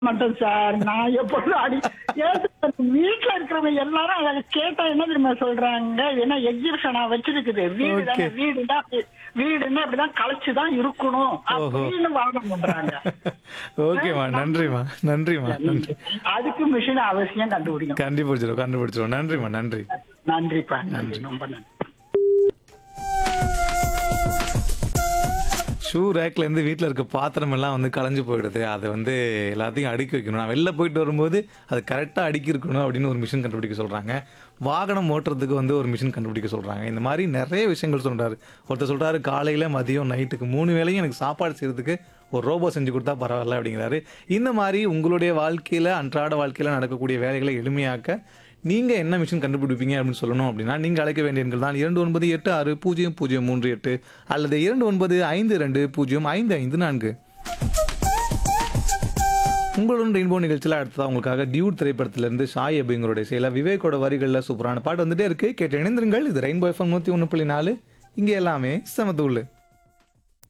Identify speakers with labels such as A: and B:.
A: மட்டும் சார் நான் எப்பொழுதும் அடி ஏன் சார் வீட்டுல இருக்கிறவங்க எல்லாரும் அதை கேட்டா என்ன தெரியுமா சொல்றாங்க ஏன்னா எக்ஸிபிஷனா வச்சிருக்குது வீடு தானே
B: Okay.
A: வீடுனா வீடுன்னா இப்படிதான் களைச்சுதான் இருக்கணும் அப்படின்னு வாங்க பண்றாங்க
B: ஓகேம்மா நன்றிம்மா நன்றிம்மா நன்றி
A: அதுக்கு மிஷின் அவசியம் கண்டுபிடிக்கும்
B: கண்டுபிடிச்சிடும் கண்டுபிடிச்சிடும் நன்றிம்மா நன்றி
A: நன்றிப்பா நன்றி ரொம்ப நன்றி
B: ஷூ ரேக்ல இருந்து வீட்டில் இருக்க பாத்திரம் எல்லாம் வந்து கலைஞ்சு போயிடுது அதை வந்து எல்லாத்தையும் அடுக்கி வைக்கணும் நான் வெளில போயிட்டு வரும்போது அது கரெக்டாக அடுக்கி இருக்கணும் அப்படின்னு ஒரு மிஷின் கண்டுபிடிக்க சொல்கிறாங்க வாகனம் ஓட்டுறதுக்கு வந்து ஒரு மிஷின் கண்டுபிடிக்க சொல்கிறாங்க இந்த மாதிரி நிறைய விஷயங்கள் சொல்றாரு ஒருத்தர் சொல்கிறாரு காலையில் மதியம் நைட்டுக்கு மூணு வேளையும் எனக்கு சாப்பாடு செய்யறதுக்கு ஒரு ரோபோ செஞ்சு கொடுத்தா பரவாயில்ல அப்படிங்கிறாரு இந்த மாதிரி உங்களுடைய வாழ்க்கையில் அன்றாட வாழ்க்கையில் நடக்கக்கூடிய வேலைகளை எளிமையாக்க நீங்கள் என்ன மிஷின் கண்டுபிடிப்பீங்க அப்படின்னு சொல்லணும் அப்படின்னா நீங்கள் அழைக்க வேண்டிய எண்கள் தான் இரண்டு ஒன்பது எட்டு ஆறு பூஜ்ஜியம் பூஜ்ஜியம் மூன்று எட்டு அல்லது இரண்டு ஒன்பது ஐந்து ரெண்டு பூஜ்ஜியம் ஐந்து ஐந்து நான்கு உங்களுடன் ரெயின்போ நிகழ்ச்சியில் அடுத்ததா உங்களுக்காக டியூட் திரைப்படத்திலிருந்து ஷாய் அப்படிங்கிறோட செயல விவேக்கோட வரிகளில் சூப்பரான பாட்டு வந்துட்டே இருக்கு கேட்டு இணைந்திருங்கள் இது ரெயின்போ எஃப்எம் நூற்றி ஒன்று புள்ளி நாலு இங்கே எல்லாமே சமத்துள்ளு